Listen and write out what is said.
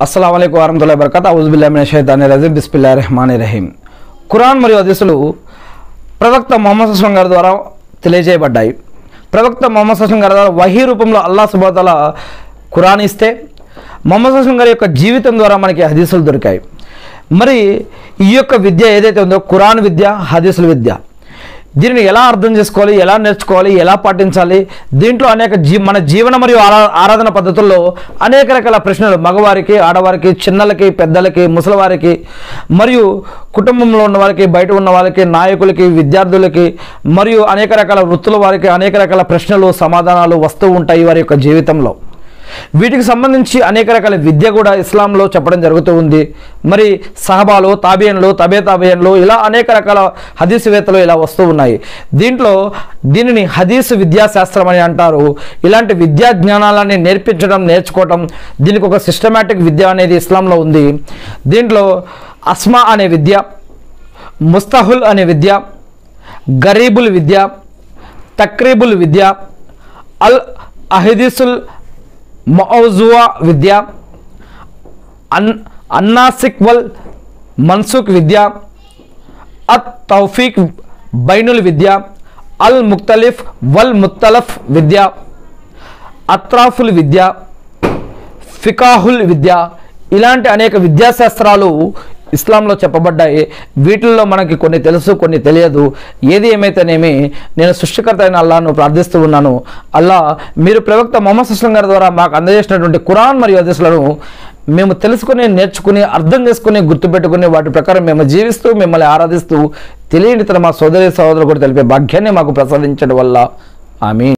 అస్సలం అయికు వరహతుల్లా బరకత్ అవుజుబుల్లామిన షైతాని రజీం బిస్మిల్లా రెహమాని రహీం ఖురాన్ మరియు హదీసులు ప్రవక్త మొహమ్మద్ అస్లం గారి ద్వారా తెలియజేయబడ్డాయి ప్రవక్త మొహమ్మద్ అస్లం గారి ద్వారా వహీ రూపంలో అల్లా సుబాతల ఖురాన్ ఇస్తే మొహమ్మద్ అస్లం గారి యొక్క జీవితం ద్వారా మనకి హదీసులు దొరికాయి మరి ఈ యొక్క విద్య ఏదైతే ఉందో ఖురాన్ విద్య హదీసుల విద్య దీనిని ఎలా అర్థం చేసుకోవాలి ఎలా నేర్చుకోవాలి ఎలా పాటించాలి దీంట్లో అనేక జీ మన జీవన మరియు ఆరా ఆరాధన పద్ధతుల్లో అనేక రకాల ప్రశ్నలు మగవారికి ఆడవారికి చిన్నలకి పెద్దలకి ముసలివారికి మరియు కుటుంబంలో ఉన్న వారికి బయట ఉన్న వాళ్ళకి నాయకులకి విద్యార్థులకి మరియు అనేక రకాల వృత్తుల వారికి అనేక రకాల ప్రశ్నలు సమాధానాలు వస్తూ ఉంటాయి వారి యొక్క జీవితంలో వీటికి సంబంధించి అనేక రకాల విద్య కూడా ఇస్లాంలో చెప్పడం జరుగుతూ ఉంది మరి సహబాలు తాబియన్లు తబే తాబియన్లు ఇలా అనేక రకాల హదీసువేత్తలు ఇలా వస్తూ ఉన్నాయి దీంట్లో దీనిని హదీసు విద్యాశాస్త్రం అని అంటారు ఇలాంటి విద్యా జ్ఞానాలని నేర్పించడం నేర్చుకోవటం దీనికి ఒక సిస్టమేటిక్ విద్య అనేది ఇస్లాంలో ఉంది దీంట్లో అస్మా అనే విద్య ముస్తహుల్ అనే విద్య గరీబుల్ విద్య తక్రీబుల్ విద్య అల్ అహిదీసుల్ మౌజువా విద్య అన్ అన్నాసిక్ వల్ మన్సుక్ విద్య అత్ తౌఫీక్ బైనుల్ విద్య అల్ ముక్తలిఫ్ వల్ ముత్తలఫ్ విద్య అత్రాఫుల్ విద్య ఫికాహుల్ విద్య ఇలాంటి అనేక విద్యాశాస్త్రాలు ఇస్లాంలో చెప్పబడ్డాయి వీటిల్లో మనకి కొన్ని తెలుసు కొన్ని తెలియదు ఏది ఏమైతేనేమి నేను సృష్టికర్త అయిన అల్లాను ప్రార్థిస్తూ ఉన్నాను అల్లా మీరు ప్రవక్త మొహమ్మద్ సుస్లం గారి ద్వారా మాకు అందజేసినటువంటి ఖురాన్ మరియు హదీసులను మేము తెలుసుకుని నేర్చుకుని అర్థం చేసుకుని గుర్తుపెట్టుకుని వాటి ప్రకారం మేము జీవిస్తూ మిమ్మల్ని ఆరాధిస్తూ తెలియని తన మా సోదరి సహోదరు కూడా తెలిపే భాగ్యాన్ని మాకు ప్రసాదించడం వల్ల ఆమె